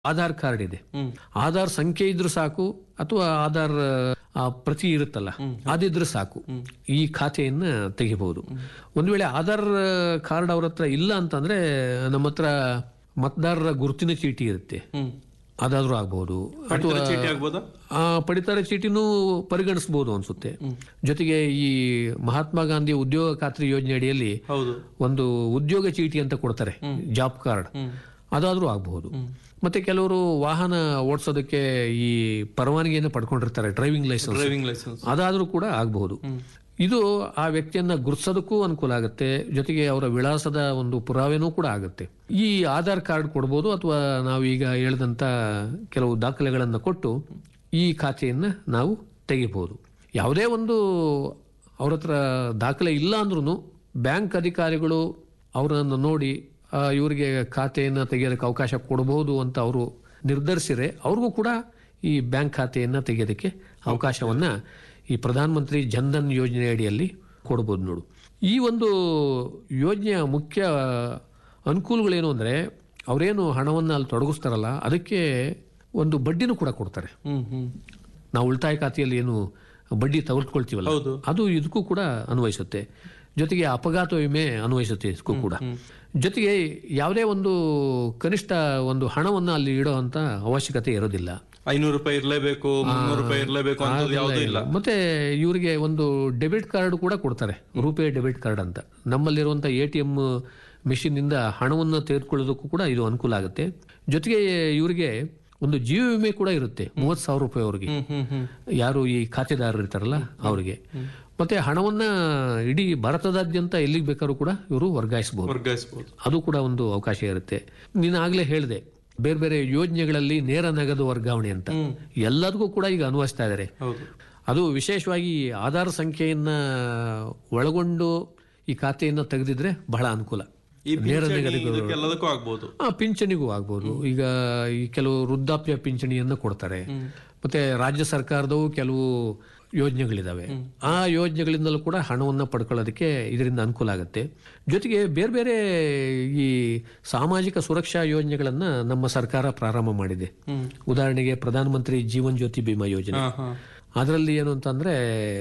Aadhaar card ಇದೆ ಆಧಾರ್ ಸಂಖ್ಯೆ ಇದ್ರೂ ಸಾಕು ಅಥವಾ ಆಧಾರ್ ಆ, ಪ್ರತಿ ಇರುತ್ತಲ್ಲ ಅದಿದ್ರೆ ಸಾಕು ಈ ಖಾತೆಯನ್ನ ತೆಗಿಬಹುದು ಒಂದ್ ವೇಳೆ ಆಧಾರ್ ಕಾರ್ಡ್ ಅವ್ರ ಹತ್ರ ಇಲ್ಲ ಅಂತಂದ್ರೆ ನಮ್ಮ ಹತ್ರ ಮತದಾರರ ಗುರುತಿನ ಚೀಟಿ ಇರುತ್ತೆ ಅದಾದ್ರೂ ಆಗ್ಬಹುದು ಅಥವಾ ಚೀಟಿ ಆಗ್ಬೋದಾ ಆ ಪಡಿತರ ಚೀಟಿನೂ ಪರಿಗಣಿಸಬಹುದು ಅನ್ಸುತ್ತೆ ಜೊತೆಗೆ ಈ ಮಹಾತ್ಮ ಗಾಂಧಿ ಉದ್ಯೋಗ ಖಾತ್ರಿ ಯೋಜನೆ ಅಡಿಯಲ್ಲಿ ಹೌದು ಒಂದು ಉದ್ಯೋಗ ಚೀಟಿ ಅಂತ ಕೊಡ್ತಾರೆ ಜಾಬ್ ಕಾರ್ಡ್ ಅದಾದ್ರೂ ಆಗಬಹುದು ಮತ್ತೆ ಕೆಲವರು ವಾಹನ ಓಡಿಸೋದಕ್ಕೆ ಈ ಪರವಾನಗಿಯನ್ನು ಪಡ್ಕೊಂಡಿರ್ತಾರೆ ಡ್ರೈವಿಂಗ್ ಲೈಸೆನ್ಸ್ ಡ್ರೈವಿಂಗ್ ಲೈಸೆನ್ಸ್ ಅದಾದ್ರೂ ಕೂಡ ಆಗಬಹುದು ಇದು ಆ ವ್ಯಕ್ತಿಯನ್ನ ಗುರುತಿಸೋದಕ್ಕೂ ಅನುಕೂಲ ಆಗುತ್ತೆ ಜೊತೆಗೆ ಅವರ ವಿಳಾಸದ ಒಂದು ಪುರಾವೆನೂ ಕೂಡ ಆಗುತ್ತೆ ಈ ಆಧಾರ್ ಕಾರ್ಡ್ ಕೊಡ್ಬೋದು ಅಥವಾ ನಾವು ಈಗ ಹೇಳಿದಂತ ಕೆಲವು ದಾಖಲೆಗಳನ್ನು ಕೊಟ್ಟು ಈ ಖಾತೆಯನ್ನ ನಾವು ತೆಗಿಬಹುದು ಯಾವುದೇ ಒಂದು ಅವ್ರ ಹತ್ರ ದಾಖಲೆ ಇಲ್ಲ ಅಂದ್ರೂ ಬ್ಯಾಂಕ್ ಅಧಿಕಾರಿಗಳು ಅವರನ್ನು ನೋಡಿ ಆ, ಇವರಿಗೆ ಖಾತೆಯನ್ನು ತೆಗೆಯೋದಕ್ಕೆ ಅವಕಾಶ ಕೊಡಬಹುದು ಅಂತ ಅವರು ನಿರ್ಧರಿಸಿದ್ರೆ ಅವ್ರಿಗೂ ಕೂಡ ಈ ಬ್ಯಾಂಕ್ ಖಾತೆಯನ್ನ ತೆಗೆಯೋದಕ್ಕೆ ಅವಕಾಶವನ್ನ ಈ ಪ್ರಧಾನ ಮಂತ್ರಿ ಜನ್ಧನ್ ಯೋಜನೆ ಅಡಿಯಲ್ಲಿ ಕೊಡ್ಬೋದು ನೋಡು ಈ ಒಂದು ಯೋಜನೆಯ ಮುಖ್ಯ ಅನುಕೂಲಗಳೇನು ಅಂದ್ರೆ ಅವರೇನು ಹಣವನ್ನು ಅಲ್ಲಿ ತೊಡಗಿಸ್ತಾರಲ್ಲ ಅದಕ್ಕೆ ಒಂದು ಬಡ್ಡಿನೂ ಕೂಡ ಕೊಡ್ತಾರೆ ಹ್ಮ್ ಹ್ಮ್ ನಾವು ಉಳಿತಾಯ ಖಾತೆಯಲ್ಲಿ ಏನು ಬಡ್ಡಿ ತೆಗೆದುಕೊಳ್ತೀವಲ್ಲ ಹೌದು. ಅದು ಇದಕ್ಕೂ ಕೂಡ ಅನ್ವಯಿಸುತ್ತೆ ಜೊತೆಗೆ ಅಪಘಾತ ವಿಮೆ ಅನ್ವಯಿಸುತ್ತೆ ಇದಕ್ಕೂ ಕೂಡ ಜೊತೆಗೆ ಯಾವುದೇ ಒಂದು ಕನಿಷ್ಠ ಒಂದು ಹಣವನ್ನು ಅಲ್ಲಿ ಇಡೋ ಅಂತ ಅವಶ್ಯಕತೆ ಇರೋದಿಲ್ಲ ಐನೂರು ರೂಪಾಯಿ ಇರ್ಲೇಬೇಕು ಮುನ್ನೂರು ರೂಪಾಯಿ ಇರ್ಲೇಬೇಕು ಅಂತ ಯಾವುದೂ ಇಲ್ಲ ಮತ್ತೆ ಇವರಿಗೆ ಒಂದು ಡೆಬಿಟ್ ಕಾರ್ಡ್ ಕೂಡ ಕೊಡ್ತಾರೆ ರೂಪೇ ಡೆಬಿಟ್ ಕಾರ್ಡ್ ಅಂತ ನಮ್ಮಲ್ಲಿರುವಂತ ಎ ಟಿ ಎಂ ಮೆಷಿನ್ ಇಂದ ಹಣವನ್ನು ತೆಗೆದುಕೊಳ್ಳೋದಕ್ಕೂ ಕೂಡ ಇದು ಅನುಕೂಲ ಆಗುತ್ತೆ ಜೊತೆಗೆ ಇವರಿಗೆ ಒಂದು ಜೀವ ವಿಮೆ ಕೂಡ ಇರುತ್ತೆ ಮೂವತ್ತು ಸಾವಿರ ರೂಪಾಯಿ ಅವರಿಗೆ ಹ್ಮ್ ಹ್ಮ್ ಹ್ಮ್ ಯಾರು ಈ ಖಾತೆದಾರರು ಇರ್ತಾರಲ್ಲ ಅವರಿಗೆ ಮತ್ತೆ ಹಣವನ್ನ ಇಡೀ ಭಾರತದಾದ್ಯಂತ ಎಲ್ಲಿಗೆ ಬೇಕಾದ್ರೂ ಕೂಡ ಇವರು ವರ್ಗಾಯಿಸಬಹುದು ವರ್ಗಾಯಿಸಬಹುದು ಅದು ಕೂಡ ಒಂದು ಅವಕಾಶ ಇರುತ್ತೆ ನೀನು ಆಗ್ಲೇ ಹೇಳಿದೆ ಬೇರೆ ಬೇರೆ ಯೋಜನೆಗಳಲ್ಲಿ ನೇರ ನಗದು ವರ್ಗಾವಣೆ ಅಂತ ಎಲ್ಲದಕ್ಕೂ ಕೂಡ ಈಗ ಅನ್ವಯಿಸ್ತಾ ಇದ್ದಾರೆ ಹೌದು ಅದು ವಿಶೇಷವಾಗಿ ಆಧಾರ್ ಸಂಖ್ಯೆಯನ್ನ ಒಳಗೊಂಡು ಈ ಖಾತೆಯನ್ನ ತೆಗೆದಿದ್ರೆ ಬಹಳ ಅನುಕೂಲ ಈ ಪಿಂಚಣಿ ಇದಕ್ಕೆಲ್ಲದಕ್ಕೂ ಆಗ್ಬೋದು ಆ ಪಿಂಚಣಿಗೂ ಆಗ್ಬೋದು ಈಗ ಈ ಕೆಲವು ವೃದ್ಧಾಪ್ಯ ಪಿಂಚಣಿಯನ್ನ ಕೊಡ್ತಾರೆ ಮತ್ತೆ ರಾಜ್ಯ ಸರ್ಕಾರದವು ಕೆಲವು ಯೋಜನೆಗಳಿದಾವೆ ಆ ಯೋಜನೆಗಳಿಂದಲೂ ಕೂಡ ಹಣವನ್ನ ಪಡ್ಕೊಳ್ಳೋದಕ್ಕೆ ಇದರಿಂದ ಅನುಕೂಲ ಆಗುತ್ತೆ ಜೊತೆಗೆ ಬೇರೆ ಬೇರೆ ಈ ಸಾಮಾಜಿಕ ಸುರಕ್ಷಾ ಯೋಜನೆಗಳನ್ನ ನಮ್ಮ ಸರ್ಕಾರ ಪ್ರಾರಂಭ ಮಾಡಿದೆ ಉದಾಹರಣೆಗೆ ಪ್ರಧಾನಮಂತ್ರಿ ಜೀವನ್ ಜ್ಯೋತಿ ಬಿಮಾ ಯೋಜನೆ ಹಾ ಹಾ ಅದರಲ್ಲಿ ಏನು ಅಂತಂದ್ರೆ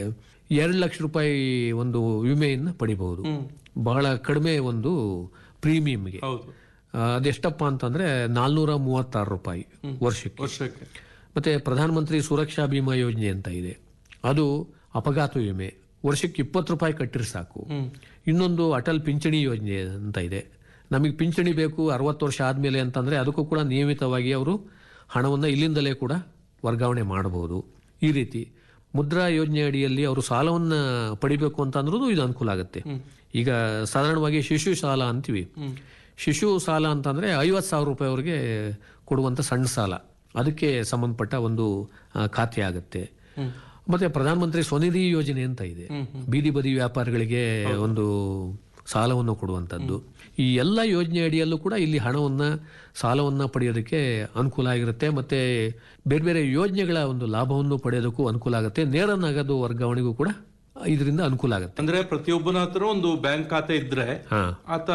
ಎರಡು ಲಕ್ಷ ರೂಪಾಯಿ ಒಂದು ವಿಮೆಯನ್ನ ಪಡಿಬಹುದು ಬಹಳ ಕಡಿಮೆ ಒಂದು ಪ್ರೀಮಿಯಂಗೆ ಹೌದು ಆ, ಅದೆಷ್ಟಪ್ಪ ಅಂತಂದ್ರೆ ನಾಲ್ನೂರ ಮೂವತ್ತಾರು ರೂಪಾಯಿ ವರ್ಷಕ್ಕೆ ವರ್ಷಕ್ಕೆ ಮತ್ತೆ ಪ್ರಧಾನಮಂತ್ರಿ ಸುರಕ್ಷಾ ಬಿಮಾ ಯೋಜನೆ ಅಂತ ಇದೆ ಅದು ಅಪಘಾತ ವಿಮೆ ವರ್ಷಕ್ಕೆ ಇಪ್ಪತ್ತು ರೂಪಾಯಿ ಕಟ್ಟಿದ್ರೆ ಸಾಕು ಇನ್ನೊಂದು ಅಟಲ್ ಪಿಂಚಣಿ ಯೋಜನೆ ಅಂತ ಇದೆ ನಮಗೆ ಪಿಂಚಣಿ ಬೇಕು ಅರವತ್ತು ವರ್ಷ ಆದ್ಮೇಲೆ ಅಂತಂದ್ರೆ ಅದಕ್ಕೂ ಕೂಡ ನಿಯಮಿತವಾಗಿ ಅವರು ಹಣವನ್ನು ಇಲ್ಲಿಂದಲೇ ಕೂಡ ವರ್ಗಾವಣೆ ಮಾಡಬಹುದು ಈ ರೀತಿ ಮುದ್ರಾ ಯೋಜನೆ ಅಡಿಯಲ್ಲಿ ಅವರು ಸಾಲವನ್ನ ಪಡಿಬೇಕು ಅಂತ ಅಂದ್ರೂ ಇದು ಅನುಕೂಲ ಆಗುತ್ತೆ ಈಗ ಸಾಧಾರಣವಾಗಿ ಶಿಶು ಸಾಲ ಅಂತೀವಿ ಶಿಶು ಸಾಲ ಅಂತಂದ್ರೆ ಐವತ್ತು ಸಾವಿರ ರೂಪಾಯಿವರೆಗೆ ಕೊಡುವಂತ ಸಣ್ಣ ಸಾಲ ಅದಕ್ಕೆ ಸಂಬಂಧಪಟ್ಟ ಒಂದು ಆ, ಖಾತೆ ಆಗುತ್ತೆ ಮತ್ತೆ ಪ್ರಧಾನಮಂತ್ರಿ ಸ್ವನಿಧಿ ಯೋಜನೆ ಅಂತ ಇದೆ ಬೀದಿ ಬದಿ ವ್ಯಾಪಾರಿಗಳಿಗೆ ಒಂದು ಸಾಲವನ್ನು ಕೊಡುವಂತದ್ದು ಈ ಎಲ್ಲ ಯೋಜನೆ ಅಡಿಯಲ್ಲೂ ಕೂಡ ಇಲ್ಲಿ ಹಣವನ್ನ ಸಾಲವನ್ನ ಪಡೆಯೋದಕ್ಕೆ ಅನುಕೂಲ ಆಗಿರುತ್ತೆ ಮತ್ತೆ ಬೇರೆ ಬೇರೆ ಯೋಜನೆಗಳ ಒಂದು ಲಾಭವನ್ನು ಪಡೆಯೋದಕ್ಕೂ ಅನುಕೂಲ ಆಗುತ್ತೆ ನೇರ ನಗದು ವರ್ಗಾವಣೆಗೂ ಕೂಡ ಇದರಿಂದ ಅನುಕೂಲ ಆಗುತ್ತೆ ಅಂದ್ರೆ ಪ್ರತಿಯೊಬ್ಬನ ಹತ್ರ ಒಂದು ಬ್ಯಾಂಕ್ ಖಾತೆ ಇದ್ರೆ ಹಾ ಆತ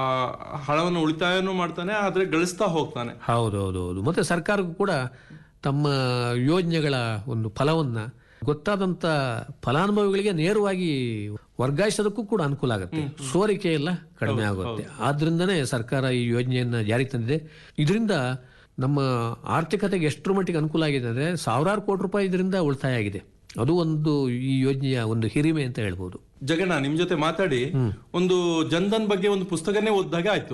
ಹಣವನ್ನು ಉಳಿತಾಯನೂ ಮಾಡ್ತಾನೆ ಆದ್ರೆ ಗಳಿಸ್ತಾ ಹೋಗ್ತಾನೆ ಹೌದು ಹೌದು ಹೌದು ಮತ್ತೆ ಸರ್ಕಾರಕ್ಕೂ ಕೂಡ ತಮ್ಮ ಯೋಜನೆಗಳ ಒಂದು ಫಲವನ್ನ ಗೊತ್ತಾದಂತ ಫಲಾನುಭವಿಗಳಿಗೆ ನೇರವಾಗಿ ವರ್ಗಾಯಿಸೋದಕ್ಕೂ ಕೂಡ ಅನುಕೂಲ ಆಗುತ್ತೆ ಸೋರಿಕೆ ಎಲ್ಲ ಕಡಿಮೆ ಆಗುತ್ತೆ ಆದ್ರಿಂದನೇ ಸರ್ಕಾರ ಈ ಯೋಜನೆಯನ್ನ ಜಾರಿಗೆ ತಂದಿದೆ ಇದರಿಂದ ನಮ್ಮ ಆರ್ಥಿಕತೆಗೆ ಎಷ್ಟರ ಮಟ್ಟಿಗೆ ಅನುಕೂಲ ಆಗಿದೆ ಅಂದ್ರೆ ಸಾವಿರಾರು ಕೋಟಿ ರೂಪಾಯಿ ಇದರಿಂದ ಉಳಿತಾಯ ಆಗಿದೆ ಅದು ಒಂದು ಈ ಯೋಜನೆಯ ಒಂದು ಹಿರಿಮೆ ಅಂತ ಹೇಳ್ಬೋದು ಜಗಣ್ಣ ನಿಮ್ ಜೊತೆ ಮಾತಾಡಿ ಒಂದು ಜನ್ಧನ್ ಬಗ್ಗೆ ಒಂದು ಪುಸ್ತಕನೇ ಓದಿದಾಗ ಆಯ್ತು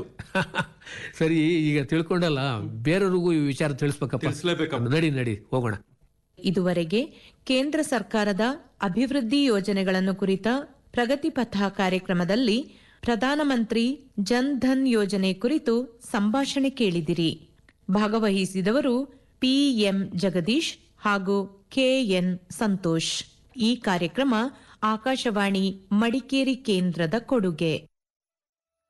ಸರಿ ಈಗ ತಿಳ್ಕೊಂಡಲ್ಲ ಬೇರೆಯವ್ರಿಗೂ ಈ ವಿಚಾರ ತಿಳಿಸ್ಬೇಕಪ್ಪ ತಿಳಿಸ್ಲೇಬೇಕಪ್ಪ ನಡಿ ನಡಿ ಹೋಗೋಣ ಇದುವರೆಗೆ ಕೇಂದ್ರ ಸರ್ಕಾರದ ಅಭಿವೃದ್ಧಿ ಯೋಜನೆಗಳನ್ನು ಕುರಿತ ಪ್ರಗತಿಪಥ ಕಾರ್ಯಕ್ರಮದಲ್ಲಿ ಪ್ರಧಾನಮಂತ್ರಿ ಜನ್ ಧನ್ ಯೋಜನೆ ಕುರಿತು ಸಂಭಾಷಣೆ ಕೇಳಿದಿರಿ ಭಾಗವಹಿಸಿದವರು ಪಿಎಂ ಜಗದೀಶ್ ಹಾಗೂ ಕೆಎನ್ ಸಂತೋಷ್ ಈ ಕಾರ್ಯಕ್ರಮ ಆಕಾಶವಾಣಿ ಮಡಿಕೇರಿ ಕೇಂದ್ರದ ಕೊಡುಗೆ